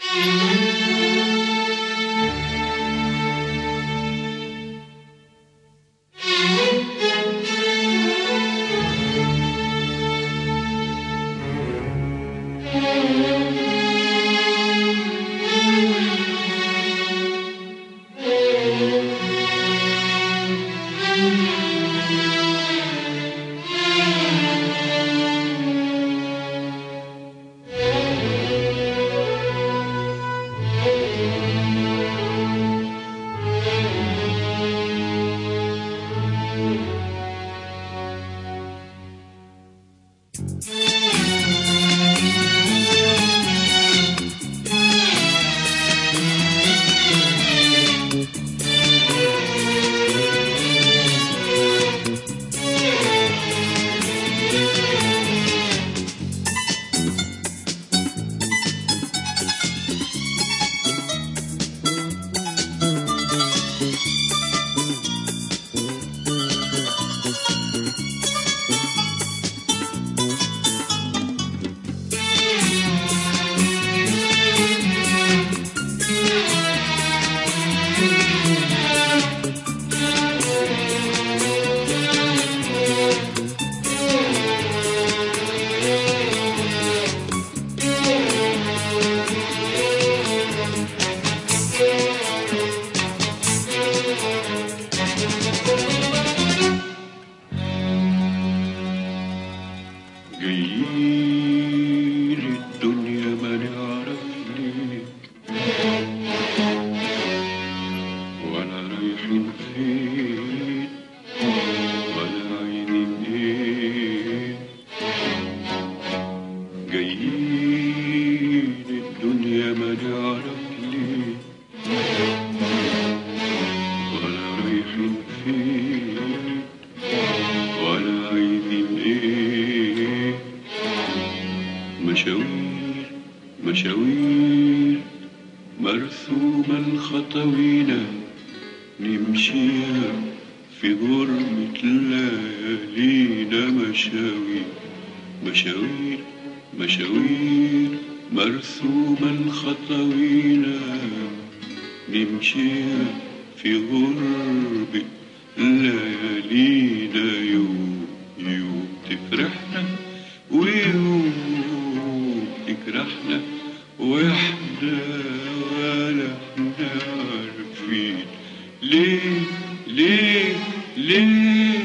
جايين الدنيا ما نعرف ليه ولا رايحين فين ولا عايزين ايه جايين الدنيا ما نعرف ليه ولا رايحين فين ولا عايزين ايه مشاوير مشاوير مرسومة الخطوينة نمشيها في غربة ليالينا مشاوير مشاوير مشاوير مرسومة الخطوينة نمشيها في غربة ليالينا يوم يوم تفرحنا ويوم تجرحنا واحنا ولا احنا عارفين ليه ليه ليه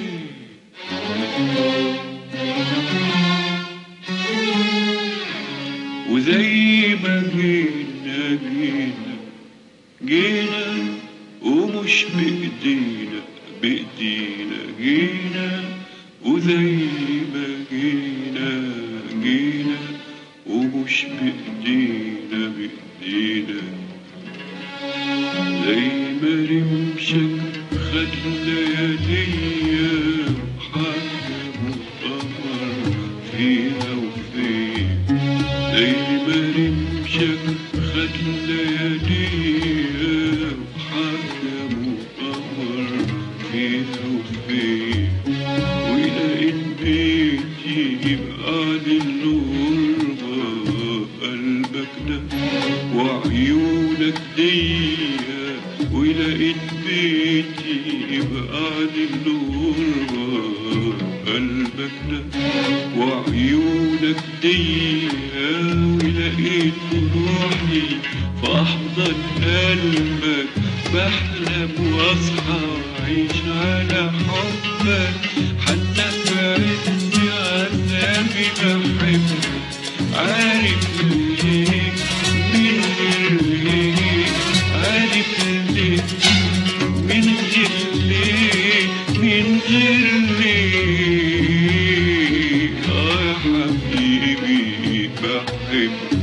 وزي ما جينا جينا جينا ومش بإيدينا بإيدينا جينا وزي ما جينا جينا ومش بإيدينا بإيدينا زي ما رمشك خد لياليا وحاجة مؤمر فيها وفين زي ما رمشك خد لياليا وحاجة مؤمر فيها وفين ولقيت بيتي يبقى للغربة قلبك ده وعيونك دي ولقيت بيتي يبقى للغربة قلبك ده وعيونك دي ولقيت روحي في أحضن قلبك بحلم واصحى وأعيش على حبك حتى في عز عذابي بحبك عارف ليه من غير ليه عارف ليه من غير ليه من غير ليه آه يا حبيبي بحبك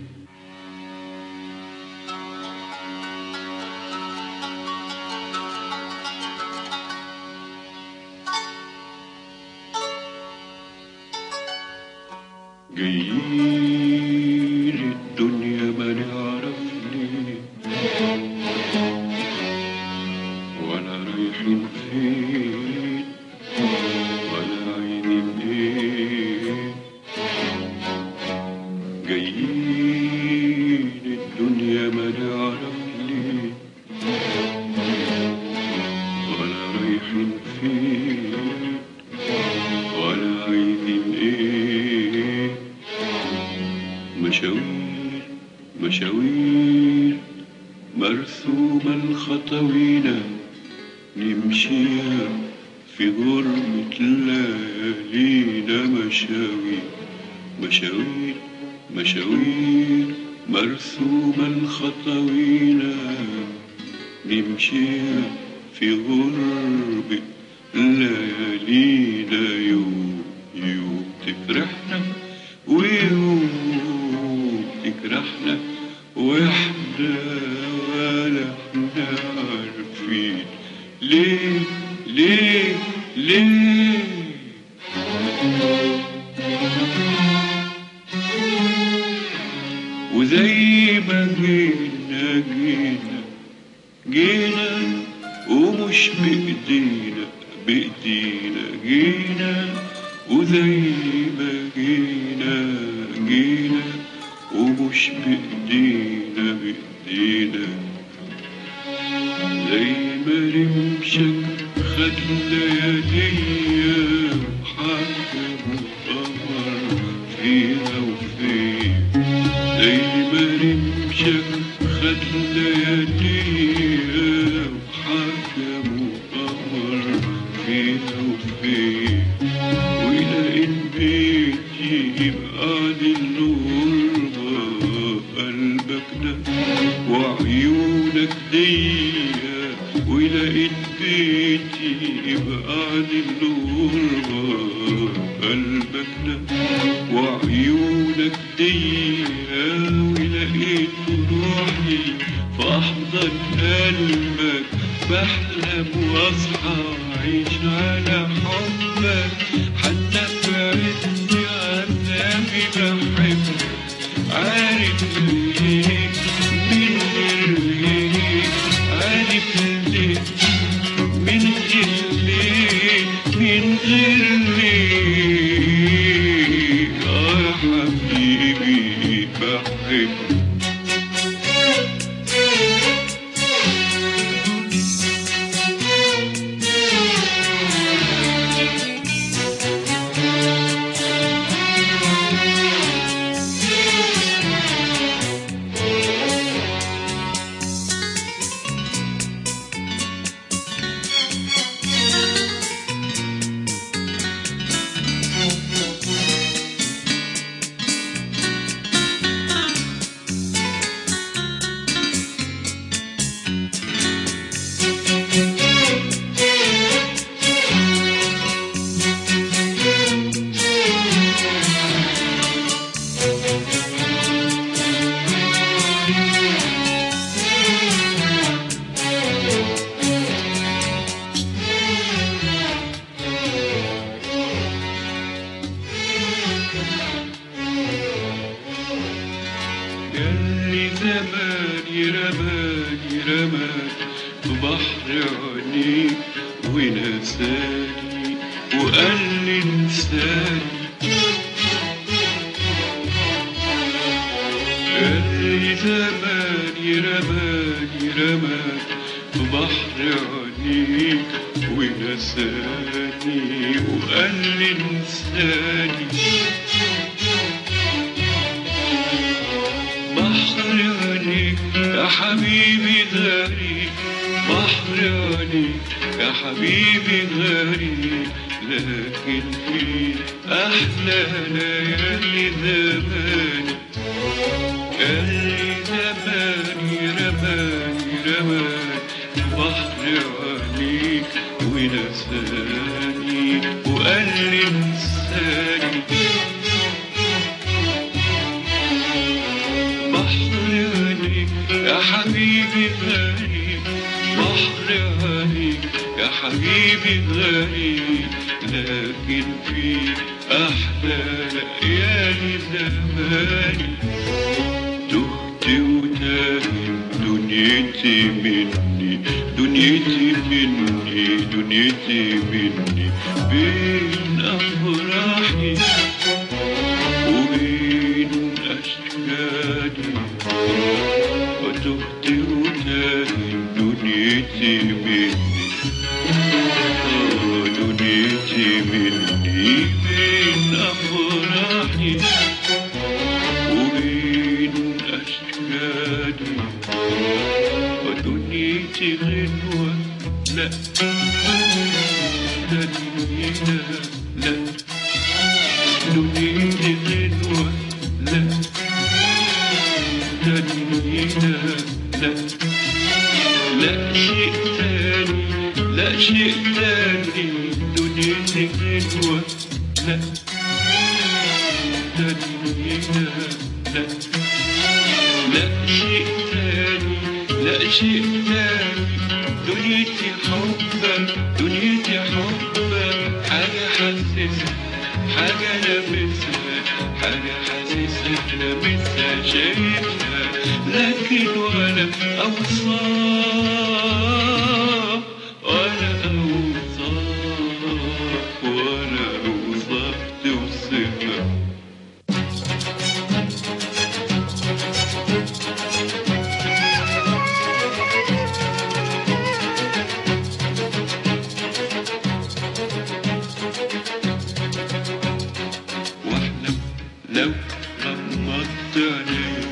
جايين الدنيا ما نعرف ليه ولا رايحين فين ولا عايزين ايه جايين الدنيا مشاوير مرسومة الخطوينا نمشيها في غربة ليالينا مشاوير مشاوير مشاوير مرسومة الخطوينا نمشيها في غربة ليالينا يوم يوم تفرحنا ويوم تجرحنا واحنا ولا احنا عارفين ليه ليه ليه وزي ما جينا جينا جينا ومش بإيدينا بإيدينا جينا وزي ما جينا جينا ومش بإيدينا بإيدينا زي ما رمشك خد لياليا وحكم وقمر فيها وفيها زي ما رمشك خد لياليا وحكم وقمر فيها وفيها ولقيت بيتي يبقى دي الغربة قلبك ده وعيونك ديا ولقيت بيتي يبقى دي الغربة قلبك ده وعيونك ديا ولقيت روحي في أحضن قلبك بحلم واصحى وأعيش على حبك حتى في عز عذابي بحبك عارف ليه من غير ليه عارف ليه من غير ليه من غير ليه آه يا حبيبي بحبك ياللي زماني رماني رماني في بحر عينيك ونساني وقال لي انساني ياللي زماني رماني رماني في بحر عينيك ونساني وقال لي انساني بحر عينيك يا حبيبي غريب بحر عينيك يا حبيبي غريب لكن في أحلى ليالي زماني اللي زماني رماني رماني بحر عينيك ونساني وقال لي انساني بحر عينيك يا حبيبي غريب بحر عينيك يا حبيبي غريب لكن في أحلى ليالي زماني تهت وتاهم دنيتي مني دنيتي مني دنيتي مني بين أفراحي وبين أشكالي وتهت وتاهم دنيتي مني آه، دنيتي مني بين أفراحي وبين أشكالي دنيتي غنوة لا دنينا لا دنيتي غنوة لا دنينا لا لا شيء تاني لا شيء تاني دنيتي غنوة لا دنينا لا لا شيء تاني لا شيء تاني دنيتي حبك دنيتي حبك حاجة حاسسها حاجة لابسها حاجة حاسسها لابسها شايفها لكن ولا أوصاف ولا أوصاف ولا أوصاف توصفها واحلم لو غمضت عيني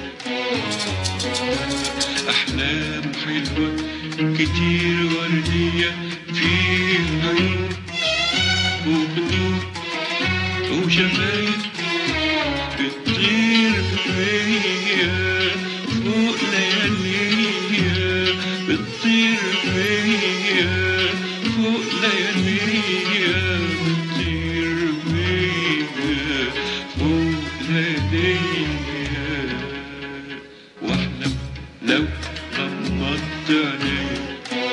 احلام حلوه كتير ورديه في عيون وخدود وشفايف بتطير فيا فوق لياليا بتطير فيا فوق لياليا بتطير فيا فوق لياليا واحلم لو غمضت عيني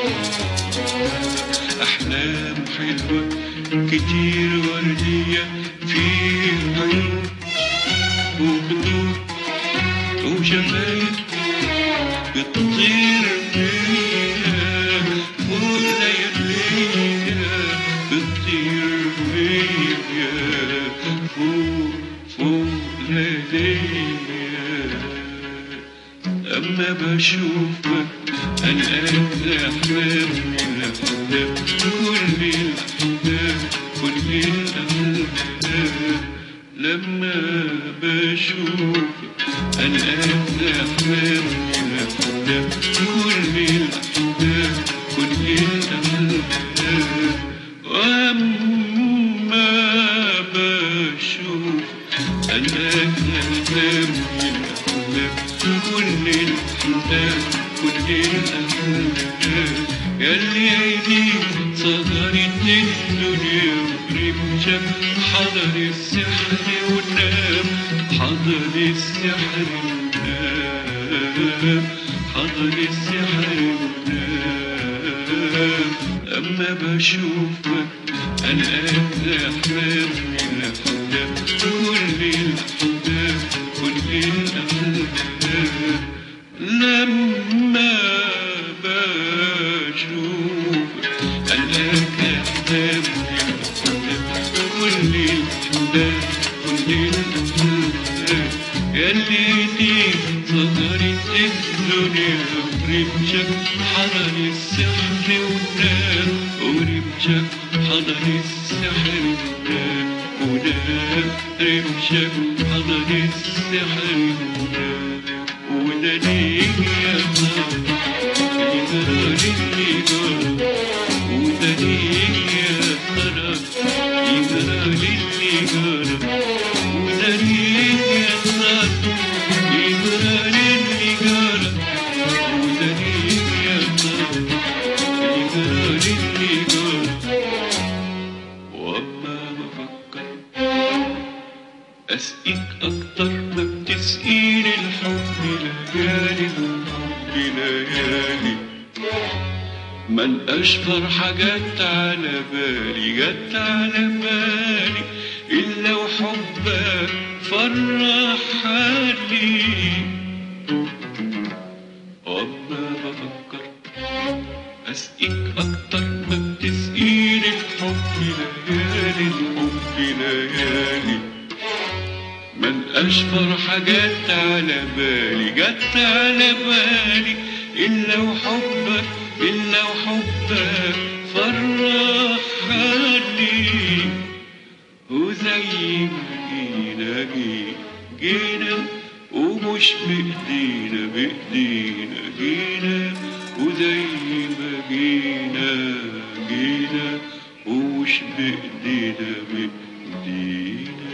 أحلام حلوة كتير وردية في عيون وخدود وشفايف بتطير فيها فوق لياليها بتطير فيها فوق فوق لياليها أما بشوفك الآن أحلام من الأحلام كل الأحلام كل الأحلام لما بشوفك الآن أحلام من الأحلام كل الأحلام كل الأحلام وأما بشوفك الآن أحلام من الأحلام كل الأحلام كل الأحلام ياللي عيني صغرت الدنيا ورمشة حضر السحر ونام حضر السحر ونام حضر السحر ونام أما بشوفك الآن أحلام من الأحلام كل الأحلام كل الأحلام لما بشوفك الآن أحلام من الأحلام كل الأحلام كل الأحلام ياللي دي صغرت الدنيا ورمشك حضر السحر ونام ورمشك حضر السحر ونام ونام رمشك حضر السحر ونام وده ليه يا ترى يجرى اللي جرى وده ليه يا ترى يجرى اللي جرى وده ليه يا ترى يجرى اللي جرى وده ليه يا ترى يجرى اللي جرى واما بفكر اسقيك اكتر ما بتسقيني الحب ليالي الحب ليالي من اشطر حاجات على بالي جت على بالي الا وحبك فرح حالي واما بفكر اسقيك اكتر ما بتسقيني الحب ليالي الحب ليالي من أشفر حاجات على بالي جت على بالي إلا وحبك إلا وحبك فرح حالي وزي ما جينا جي- جينا ومش وش بإيدينا بإيدينا جينا وزي ما جينا جينا وش بإيدينا بإيدينا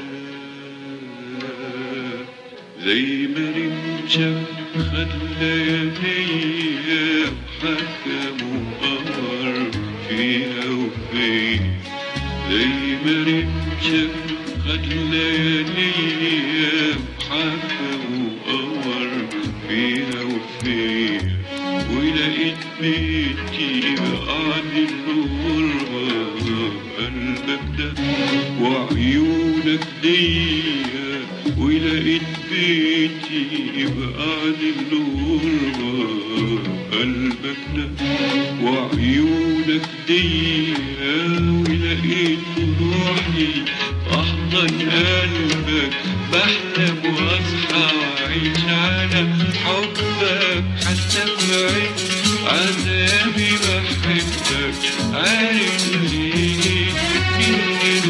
زي ما رمشة خد لياليا وحكم وقمر فيها وفين زي ما رمشة خد لياليا وحكم وقمر فيها وفين ولقيت بيتي بعد الغربة قلبك ده وعيونك ديا ولقيت بيتي بعد الغربة قلبك ده وعيونك ديا ولقيت روحي أحضن قلبك بحلم وأصحى وأعيش على حبك حتى بعيد عذابي بحبك عارف ليه ليه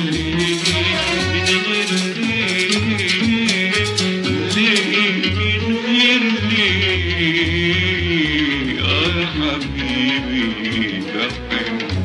ليه يا حبيبي بحبك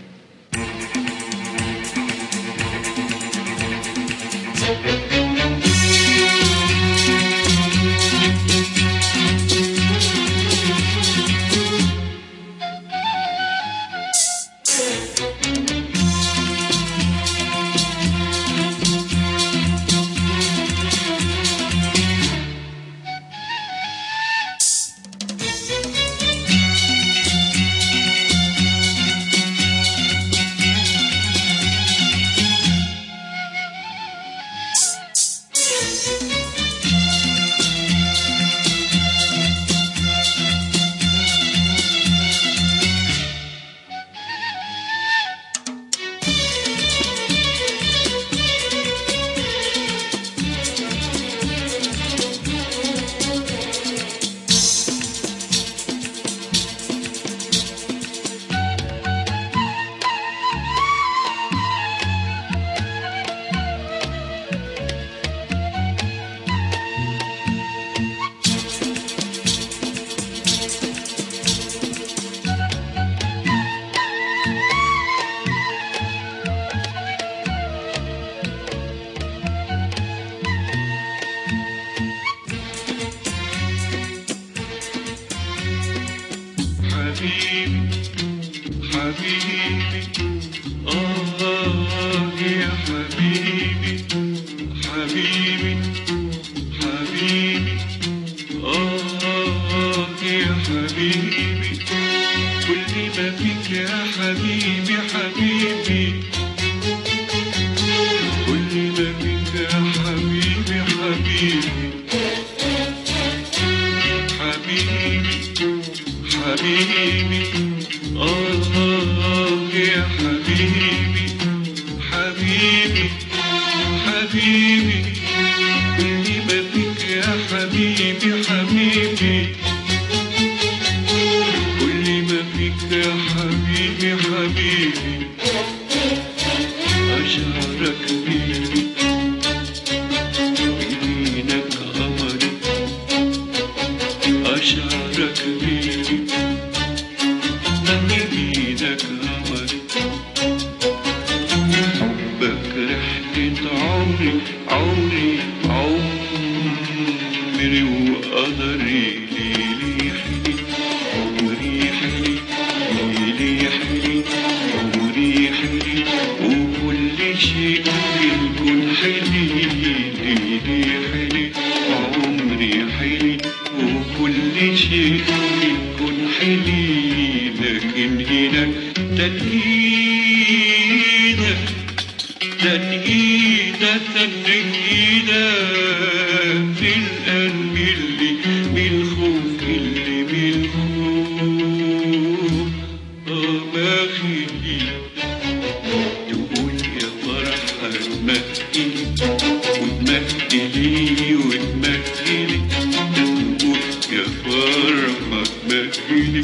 حبيبي حبيبي آه يا حبيبي حبيبي حبيبي آه يا حبيبي كل ما فيك يا حبيبي حبيبي كل ما فيك يا حبيبي حبيبي حبيبي حبيبي آه يا حبيبي حبيبي حبيبي كل ما فيك يا حبيبي حبيبي كل ما فيك يا حبيبي حبيبي أشعرك بيدي بيدينك قمري أشعرك بيدي بيدك قمري حبك رحلة عمري عمري عمري وقدري ليلي حلي عمري حلي ليلي حلي عمري حلي وكل شيء في الكون حلي ليلي حلي عمري حلي وكل شيء في الكون حلي لكن هنا تنهيدك تنهيدة تنهيدة في القلب اللي بالخوف اللي بالخوف آه ما خلي تقول يا فرحة تمهلي وتمهلي وتمهلي تقول يا فرحة تمهلي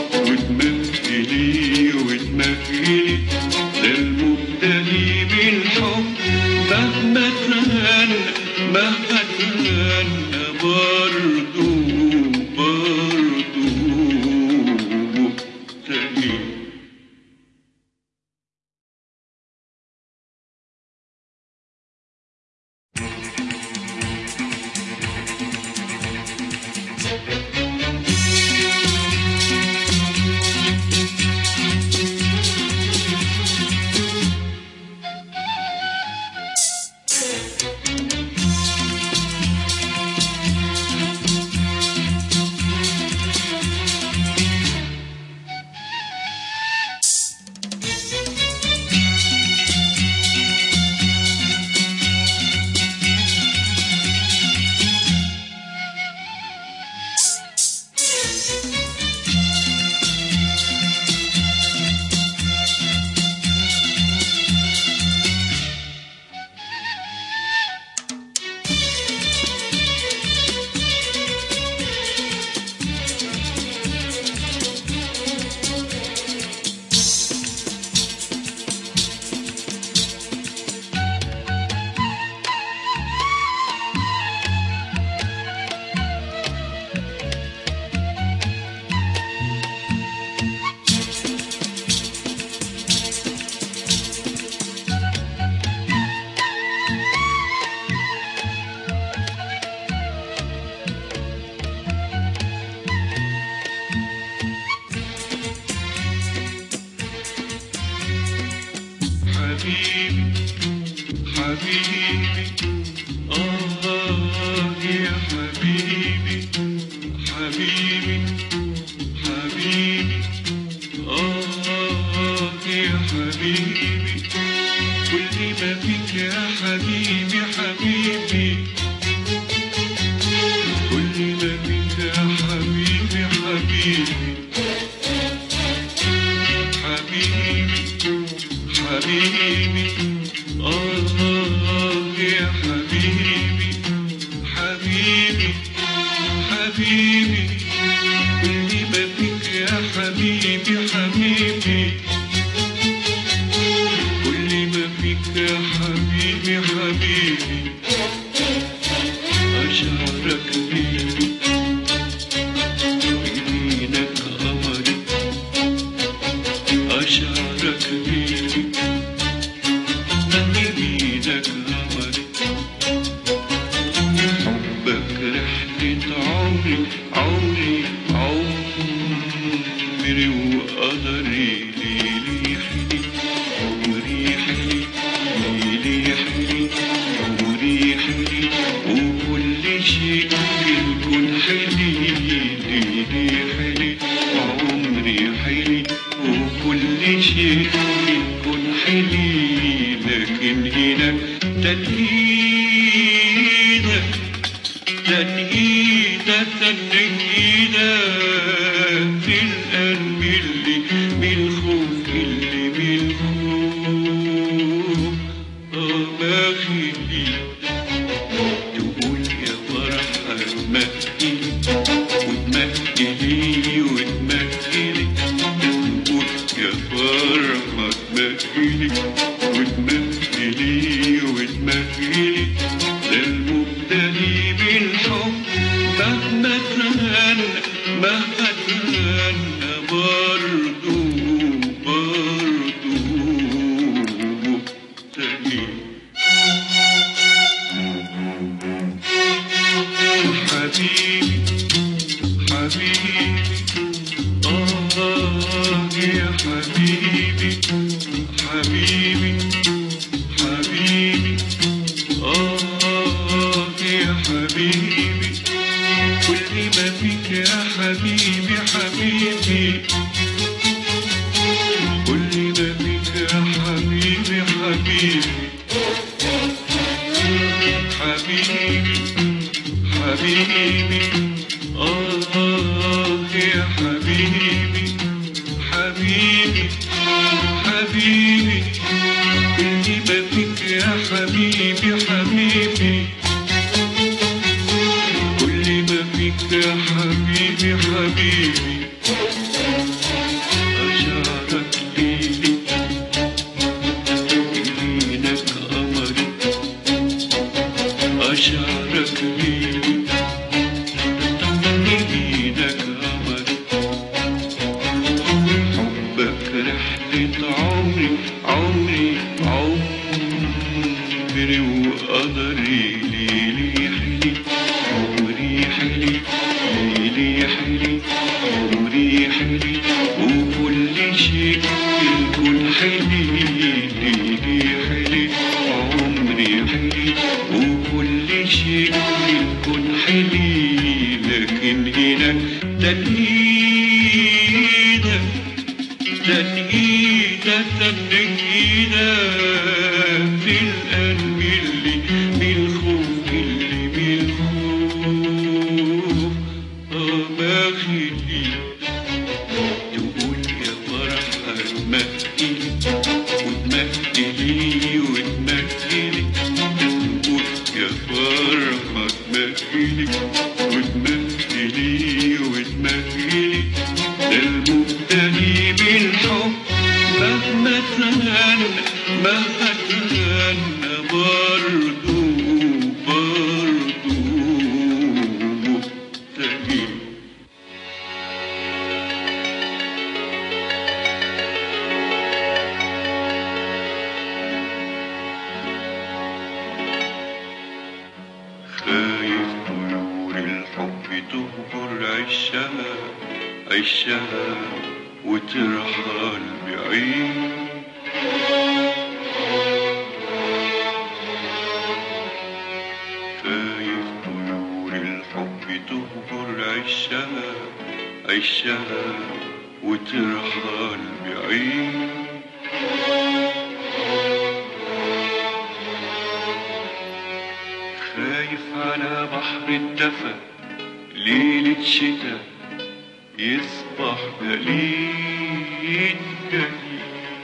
وتمهلي وتمهلي ده المبتلي بالحب مهما تغنى مهما تغنى بره حبيبي آه يا حبيبي حبيبي حبيبي آه يا حبيبي كل ما فيك يا حبيبي حبيبي كل ما فيك يا حبيبي حبيبي حبيبي حبيبي آه يا حبيبي حبيبي حبيبي كل ما فيك يا حبيبي حبيبي كل ما فيك يا حبيبي حبيبي أشعرك بيدي بإيدك قمري أشعرك بيدي بإيدك قمري حبك رحلة عمري عمري عمري وقدري ليلي حلي عمري حلي ليلي حلي عمري حلي وكل شيء في الكون حلي ليلي حلي عمري حلي وكل شيء في الكون حلي لكن هنا تنهيدك تنهيدة تنهيدة في القلب اللي بالخوف اللي بالخوف آه ما خلي تقول يا فرحة تمهلي وتمهلي وتمهلي تقول يا فرحة تمهلي وتمهلي وتمهلي ده المبتلي بالحب مهما تهنى مهما تهنى برضو برضو مبتلي حبيبي حبيبي آه يا حبيبي حبيبي حبيبي آه يا حبيبي كل ما فيك يا حبيبي حبيبي كل ما فيك يا حبيبي حبيبي حبيبي حبيبي آه يا حبيبي حبيبي حبيبي كل ما فيك يا حبيبي حبيبي كل ما فيك يا حبيبي حبيبي أشعرك ليلي إيدك قمري أشعرك ليلي إيدك قمري حبك رحلة عمري عمري عمري وقدري ليلي حلي عمري حلي ليلي حلي عمري حلي وكل شيء في الكون حلي ليلي حلي عمري حلي وكل شيء في الكون حلي لكن هنا تنهيدك تنهيدة تنهيدة في القلب اللي بالخوف اللي بالخوف آه ما خلي تقول يا فرحة تمهلي وتمهلي وتمهلي تقول يا فرحة تمهلي وتمهلي وتمهلي ده المبتلي بالحب مهما تهنى مهما تهنى برضو برضو مبتلي خايف طيور الحب تهجر عشها عشها وترحل بعيد عشها وترحل بعيد خايف على بحر الدفا ليلة شتا يصبح جليد جليد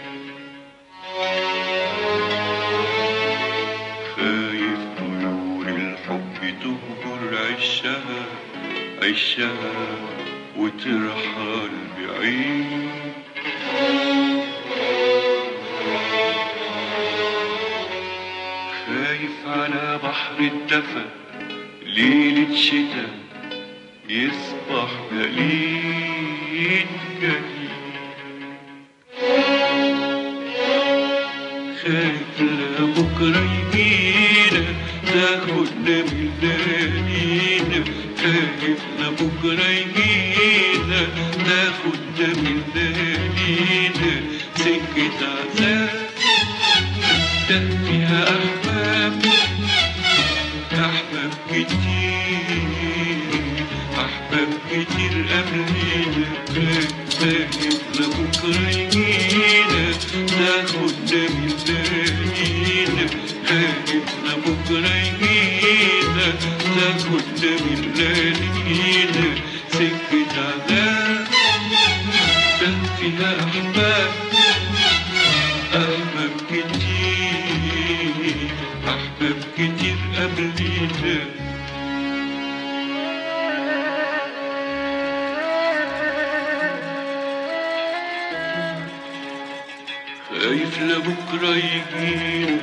خايف طيور الحب تهجر عشها عشها وترحل بعيد خايف على بحر الدفا ليلة شتا يصبح جليد جليد خايف لبكرة يجينا تاخدنا من ليالينا خايف لبكرة يجينا تاخدنا من ليالينا سكة عذاب ده فيها أحباب أحباب كتير أحباب كتير قبلينا خايف لبكرة يجينا تاخدنا من ليالينا خايف لبكرة يجينا تاخدنا من ليالينا سكة عذاب ده فيها أحباب أحباب كتير أحباب كتير قبلينا خايف لبكرة يجينا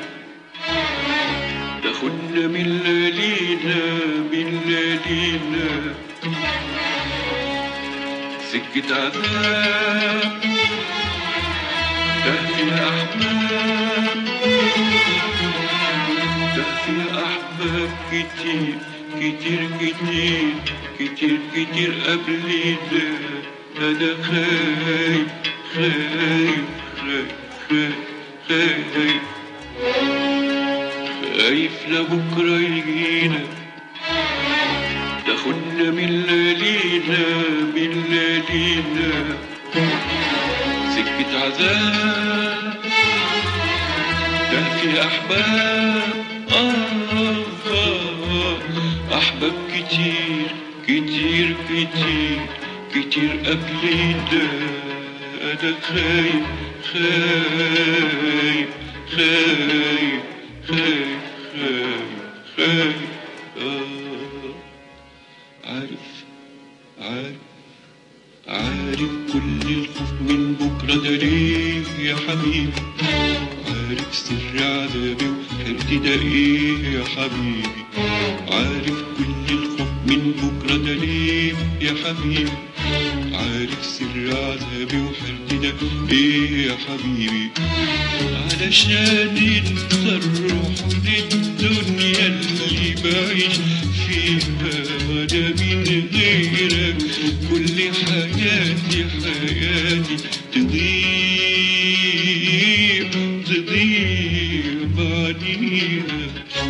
تاخدنا من ليالينا من ليالينا سكة عذاب ده فيها أحباب ده فيها أحباب كتير كتير كتير كتير كتير قبلينا أنا خايف خايف خايف خايف خايف خايف لبكرة يجينا تاخدنا من ليالينا من ليالينا سكة عذاب ده في أحباب آه آه أحباب كتير كتير كتير كتير قبلينا أنا خايف خايف خايف خايف خايف خايف آه عارف عارف عارف كل الخوف من بكرة ده ليه يا حبيبي عارف سر عذابي وحيرتي ده ايه يا حبيبي عارف كل الخوف من بكرة ده ليه يا حبيبي عارف سر عذابي وحيرتي ده ايه يا حبيبي علشان انت الروح للدنيا اللي بعيش فيها وانا من غيرك كل حياتي حياتي تضيع تضيع بعديها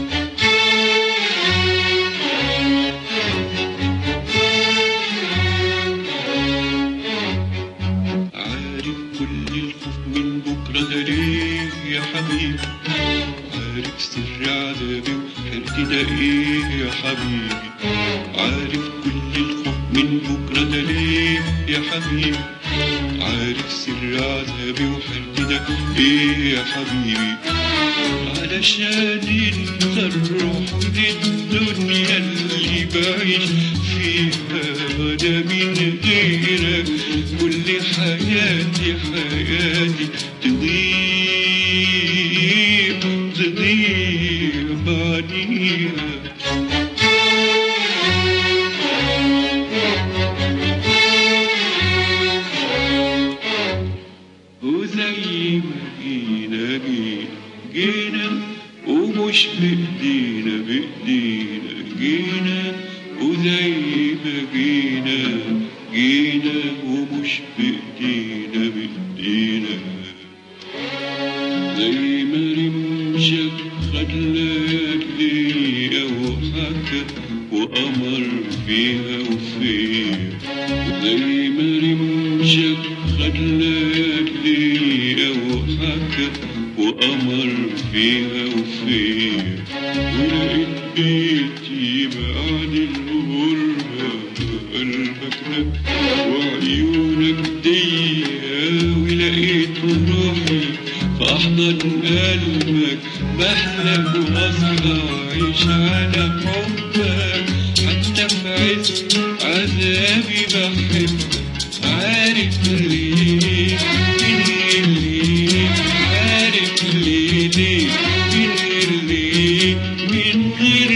عارف كل الخوف من بكرة ده ليه يا حبيبي عارف سر عذابي وحيرتي ده ايه يا حبيبي عارف كل الخوف من بكرة ده ليه يا حبيبي عارف سر عذابي وحيرتي ده ايه يا حبيبي علشان انت الروح للدنيا اللي بعيش فيها وانا من غيرك كل حياتي حياتي تضيع تضيع بعديها وزي ما جينا جينا جينا ومش بإيدينا بإيدينا جينا وزي ما جينا جينا ومش بإيدينا بإيدينا زي ما رمشك خد ليالي وحكى وأمر فيها وفيها زي وقمر فيها وفيا ولقيت بيتي بعد الغربة قلبك ده وعيونك دي ولقيت روحي في أحضن قلبك بحلم وأصحى أعيش على حبك حتى في عز عذابي بحبك عارف ليه من ليه عارف ليه ليه من ليه من غير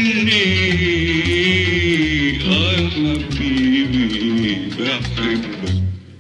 ليه آه يا حبيبي بحبك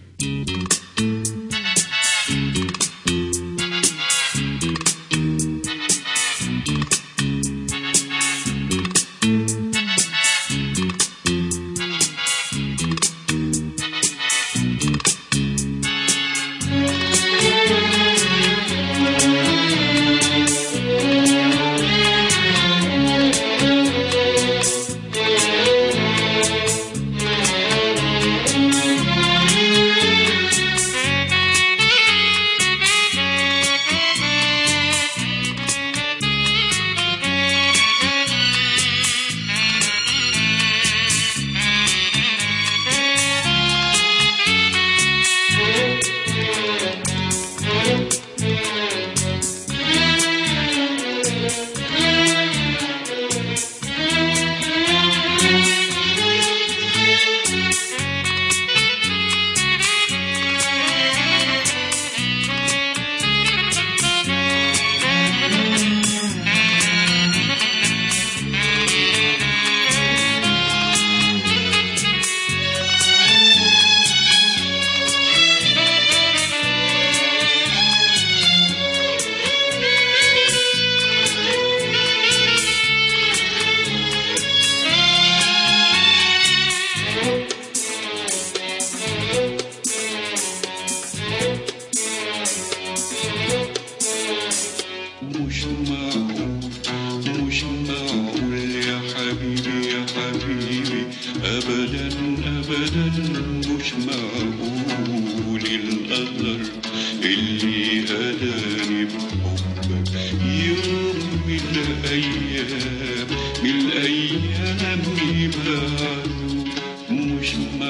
مش معقول مش معقول يا حبيبي يا حبيبي أبدا أبدا مش معقول القدر اللي هداني بحبك يوم من الأيام من الأيام يبعدوا مش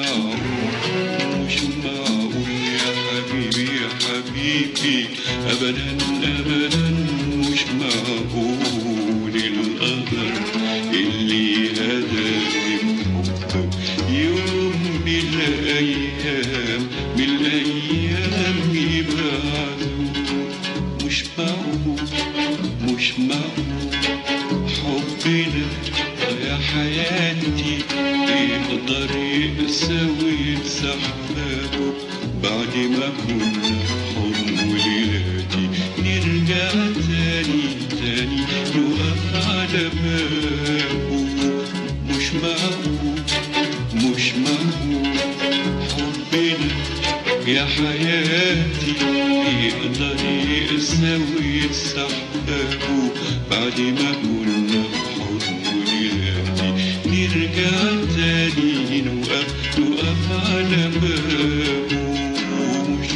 معقول مش معقول يا حبيبي يا حبيبي أبدا أبدا مش معقول القدر اللي هداني بحبك يوم من الأيام من الأيام يبعدوا مش معقول مش معقول حبنا يا حياتي يقدر يساوي سحابه بعد ما كنا حضن وليلاتي نرجع تاني تاني نقف على بابه مش معقول مش معقول حبنا يا حياتي يقدر يساوي سحابه بعد ما كنا بحضن وليلاتي نرجع تاني نوقف نوقف على بابه مش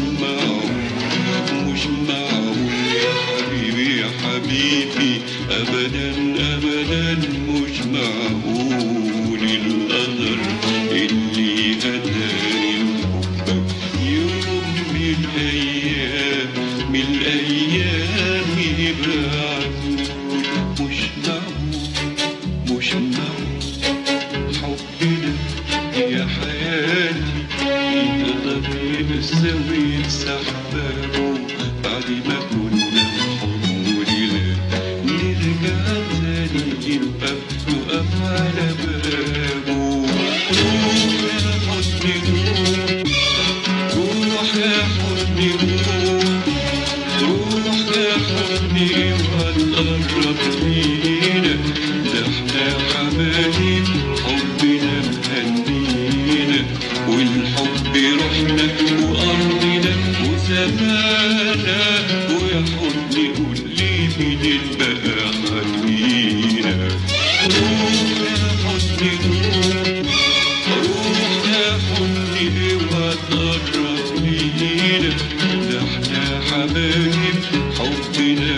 معقول مش معقول يا حبيبي يا حبيبي أبدا أبدا مش معقول القدر اللي هداني لحبك يوم من الأيام من الأيام يبعدوا مش معقول مش معقول حبنا يا حياتي يقدر يساوي سحبابه بعد ما كنا بحضن وليلات نرجع تاني نقف نقف على بابه روح يا حضني روح روح يا حضني روح روح يا حضني وهتقرب لينا ده احنا حبايب حبنا مهنينا والحب روحنا وأرضنا وزمانا ويا حضني قول لي مين بقى خلينا روح يا حضني روح روح يا حضني وهتقرب لينا ده احنا حبايب حبنا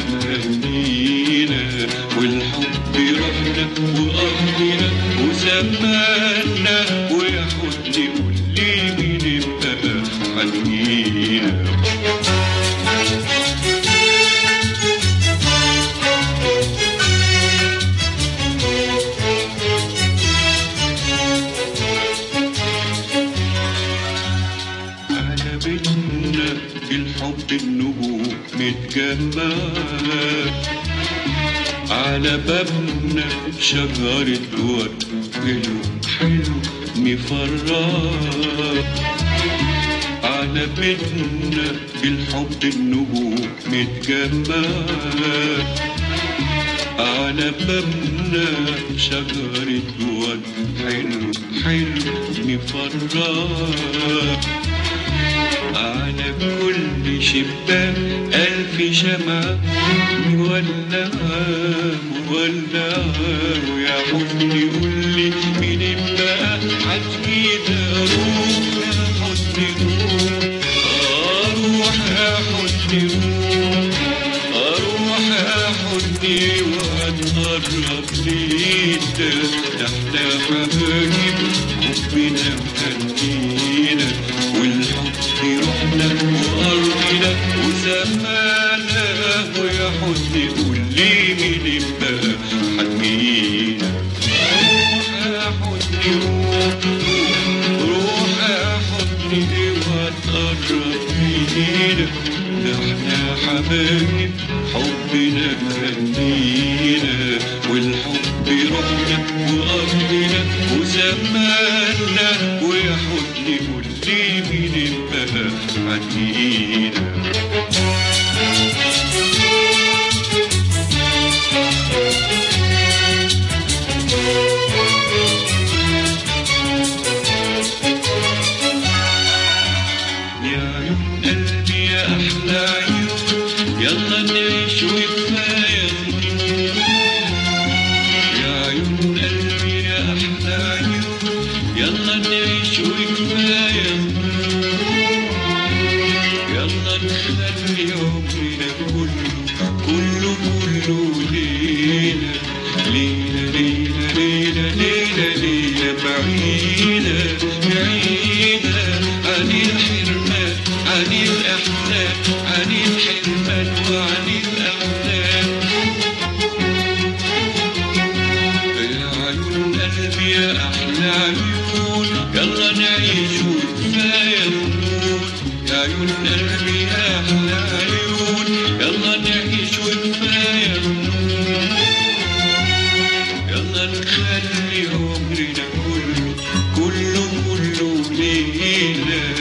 حنينة على بيتنا الحب النجوم متجمعة على بابنا شجرة ورد حلو حلو مفرح على بيتنا الحب النجوم متجمعة على بابنا شجرة ورد حلو حلو مفرح على كل شباك ألف شمعة مولعة مولعة ويا حزني قول لي مين بقى حزني أروح يا حزني أروح يا حزني أروح يا حزني وأتقرب ليك ده احنا حبايب حبنا مهنينا والحب روحنا وأرضنا وزمانا ويا حزني قول لي مين بقى حنينا روح يا حزني روح يا حزني واتقرب لينا ده احنا حبايب حبنا مهنينا والحب روحنا وأرضنا وزماننا ويا حزني قول لي مين بقى حنينا يا عيون قلبي يا أحلى عيون يلا نعيش وكفاية سنين يا عيون قلبي يا أحلى عيون يلا نعيش وكفاية سنين يلا نخلي عمرنا كله كله كله ليلة ليلة ليلة ليلة ليلة ليلة بعيدة بعيدة عن الحرمان عن الأحلام عن الحرمان وعن الأحلام يا عيون قلبي يا أحلى عيون يلا نعيش وكفاية ذنون يا عيون قلبي يا أحلى عيون يلا نعيش وكفاية ذنون يلا نخلي عمرنا كله كله كله ليلة